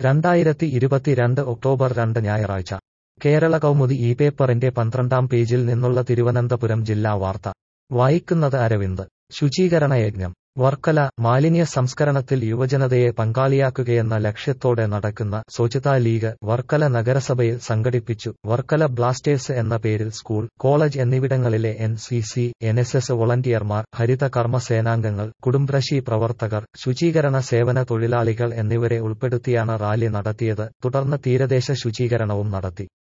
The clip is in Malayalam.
രണ്ടായിരത്തി ഇരുപത്തിരണ്ട് ഒക്ടോബർ രണ്ട് ഞായറാഴ്ച കേരള കൗമുദി ഈ പേപ്പറിന്റെ പന്ത്രണ്ടാം പേജിൽ നിന്നുള്ള തിരുവനന്തപുരം ജില്ലാ വാർത്ത വായിക്കുന്നത് അരവിന്ദ് ശുചീകരണ യജ്ഞം വർക്കല മാലിന്യ സംസ്കരണത്തിൽ യുവജനതയെ പങ്കാളിയാക്കുകയെന്ന ലക്ഷ്യത്തോടെ നടക്കുന്ന സ്വച്ഛതാ ലീഗ് വർക്കല നഗരസഭയിൽ സംഘടിപ്പിച്ചു വർക്കല ബ്ലാസ്റ്റേഴ്സ് എന്ന പേരിൽ സ്കൂൾ കോളേജ് എന്നിവിടങ്ങളിലെ N C C N S S വോളണ്ടിയർമാർ ഹരിത കർമ്മ സേനാംഗങ്ങൾ കുടുംബശ്രീ പ്രവർത്തകർ ശുചീകരണ സേവന തൊഴിലാളികൾ എന്നിവരെ ഉൾപ്പെടുത്തിയാണ് റാലി നടത്തിയത് തുടർന്ന് തീരദേശ ശുചീകരണവും നടത്തി